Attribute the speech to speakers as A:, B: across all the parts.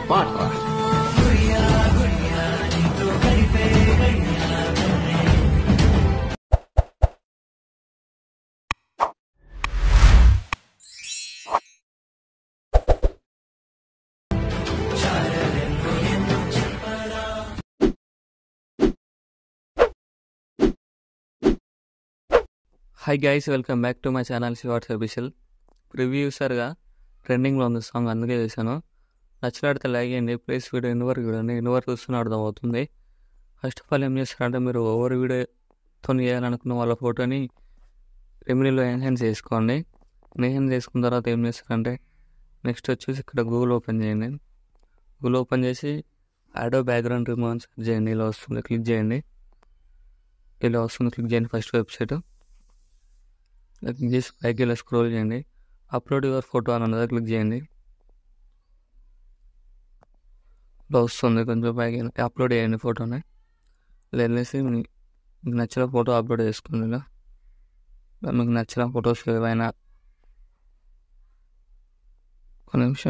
A: పాట
B: hi guys welcome back to my channel శివాట్స్ official రివ్యూసర్గా ట్రెండింగ్లో ఉంది సాంగ్ అందుకే చేశాను నచ్చినట్టు లైక్ చేయండి ప్లీజ్ వీడియో ఎన్ని వరకు చూడండి ఎన్ని వరకు చూస్తున్న అర్థం అవుతుంది ఫస్ట్ ఆఫ్ ఆల్ ఏం చేస్తారంటే మీరు ఓవర్ వీడియోతో చేయాలనుకున్న వాళ్ళ ఫోటోని రెమినీలో ఎన్హాన్స్ చేసుకోండి ఎన్హాన్స్ చేసుకున్న తర్వాత ఏం చేస్తారంటే నెక్స్ట్ వచ్చేసి ఇక్కడ గూగుల్ ఓపెన్ చేయండి గూగుల్ ఓపెన్ చేసి ఆడో బ్యాక్గ్రౌండ్ రిమూవ్ అని సెర్చ్ చేయండి ఇలా వస్తుంది క్లిక్ చేయండి ఇలా వస్తుంది క్లిక్ చేయండి ఫస్ట్ వెబ్సైట్ క్లిక్ చేసి పైకి ఇలా స్క్రోల్ చేయండి అప్లోడ్ యువర్ ఫోటో అని ఉన్నది క్లిక్ చేయండి ఇలా వస్తుంది కొంచెం పైకి అప్లోడ్ చేయండి ఫోటోని ఇలా వెళ్ళేసి మీ- మీకు నచ్చిన ఫోటో అప్లోడ్ చేసుకోండి ఇలా ఇలా మీకు నచ్చిన ఫొటోస్ ఏవైనా ఒక నిమిషం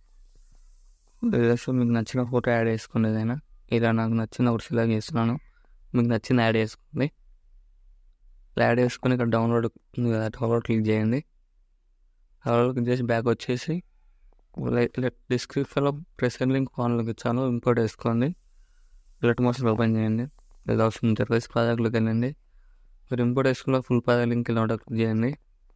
B: వెళ్ళేసి మీకు నచ్చిన ఫోటో యాడ్ చేసుకోండి ఏదైనా ఇలా నాకు నచ్చిన ఒకటి సెలెక్ట్ చేస్తున్నాను మీకు నచ్చిన యాడ్ చేసుకోండి ఇలా యాడ్ చేసుకొని ఇక్కడ డౌన్లోడ్ ఉంది కదా డౌన్లోడ్ క్లిక్ చేయండి డౌన్లోడ్ క్లిక్ చేసి బ్యాక్ వచ్చేసి డిస్క్రిప్షన్లో ప్రెసెంట్ లింక్ ఫోన్లోకి ఇచ్చాను ఇంపోర్ట్ వేసుకోండి లెట్ మోషన్ ఓపెన్ చేయండి లేదా వస్తుంది ఇంటర్ఫేస్ ప్రాజెక్ట్లోకి వెళ్ళండి మీరు ఇంపోర్ట్ వేసుకున్న ఫుల్ ప్రాజెక్ట్ లింక్ ఇలా క్లిక్ చేయండి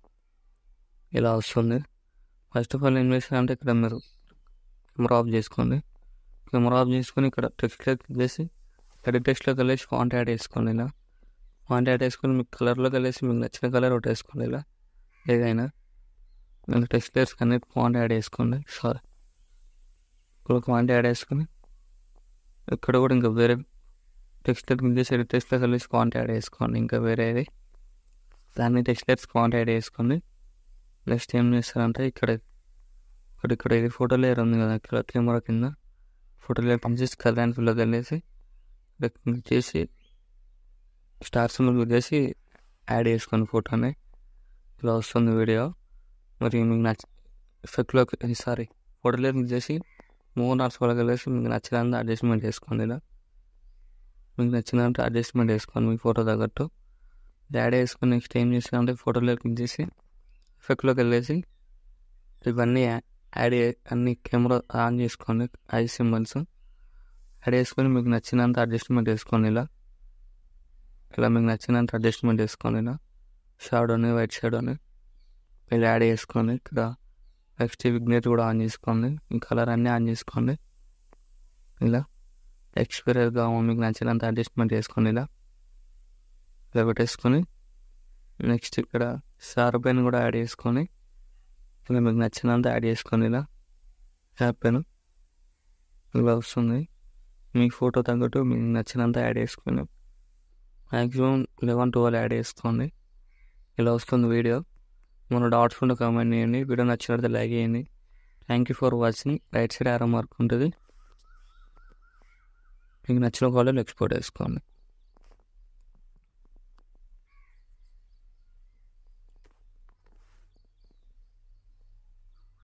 B: ఇలా వస్తుంది ఫస్ట్ ఆఫ్ ఆల్ ఏం చేస్తారంటే ఇక్కడ మీరు కెమెరా ఆఫ్ చేసుకోండి కెమెరా ఆఫ్ చేసుకొని ఇక్కడ టెక్స్ట్ క్లిక్ చేసి ఎడిట్ టెక్స్ట్లోకి వెళ్ళేసి ఫాంట్ యాడ్ చేసుకోండి ఇలా ఫాంట్ యాడ్ చేసుకొని మీకు కలర్లోకి వెళ్ళేసి మీకు నచ్చిన కలర్ ఒకటి వేసుకోండి ఇలా ఏదైనా నేను టెక్స్ట్ లేయర్స్ అన్ని ఫాంట్ యాడ్ చేసుకోండి సారీ ఇప్పుడు ఫాంట్ యాడ్ చేసుకొని ఇక్కడ కూడా ఇంకా వేరే టెక్స్ట్ క్లిక్ చేసి ఎడిట్ టెక్స్ట్లోకి వెళ్ళేసి ఫాంట్ యాడ్ చేసుకోండి ఇంకా వేరేది దాన్ని టెక్స్ట్ లేయర్స్ ఫాంట్ యాడ్ చేసుకోండి నెక్స్ట్ ఏం చేస్తారంటే ఇక్కడ ఇక్కడ ఇక్కడ ఇది ఫోటో లేయర్ ఉంది కదా ఇక్కడ కెమెరా కింద ఫోటో లేయర్ చేసి కలర్ అండ్ ఫిల్లోకి వెళ్ళేసి ఇక్కడ క్లిక్ చేసి స్టార్ సింబల్ క్లిక్ చేసి యాడ్ చేసుకోండి ఫోటోని ఇలా వస్తుంది వీడియో మరి మీకు నచ్చ ఎఫెక్ట్లోకి సారీ ఫోటోలో క్లిక్ చేసి మూవ్ నాట్స్ వాళ్ళకి వెళ్ళేసి మీకు నచ్చినంత అడ్జస్ట్మెంట్ చేసుకోండి ఇలా మీకు నచ్చినంత అడ్జస్ట్మెంట్ చేసుకోండి మీ ఫోటో తగ్గట్టు యాడ్ చేసుకొని నెక్స్ట్ ఏం చేస్తారంటే ఫోటోలో క్లిక్ చేసి ఎఫెక్ట్లోకి వెళ్ళేసి ఇవన్నీ యా- యాడ్ చే- అన్ని కెమెరా ఆన్ చేసుకోండి ఐ సింబల్స్ యాడ్ చేసుకొని మీకు నచ్చినంత అడ్జస్ట్మెంట్ చేసుకోండి ఇలా ఇలా మీకు నచ్చినంత అడ్జస్ట్మెంట్ చేసుకోండి ఇలా షాడోని వైట్ షాడోని ఇలా యాడ్ చేసుకోండి ఇక్కడ నెక్స్ట్ విగ్నేట్ కూడా ఆన్ చేసుకోండి ఈ కలర్ అన్నీ ఆన్ చేసుకోండి ఇలా ఎక్స్పీరియర్గా మీకు నచ్చినంత అడ్జస్ట్మెంట్ చేసుకోండి ఇలా ఇలా పెట్టేసుకొని నెక్స్ట్ ఇక్కడ షార్ప్ పెన్ కూడా యాడ్ చేసుకొని ఇలా మీకు నచ్చినంత యాడ్ చేసుకోండి ఇలా షార్ప్ పెన్ ఇలా వస్తుంది మీ ఫోటో తగ్గట్టు మీకు నచ్చినంత యాడ్ చేసుకొని మ్యాక్సిమం లెవెన్ ట్వెల్వ్ యాడ్ చేసుకోండి ఇలా వస్తుంది వీడియో మన డాట్స్ ఉంటే కామెంట్ చేయండి వీడియో నచ్చినట్లయితే లైక్ చేయండి thank you for watching right side arrow mark ఉంటుంది మీకు నచ్చిన కాలేజ్ ఎక్స్పోర్ట్ చేసుకోండి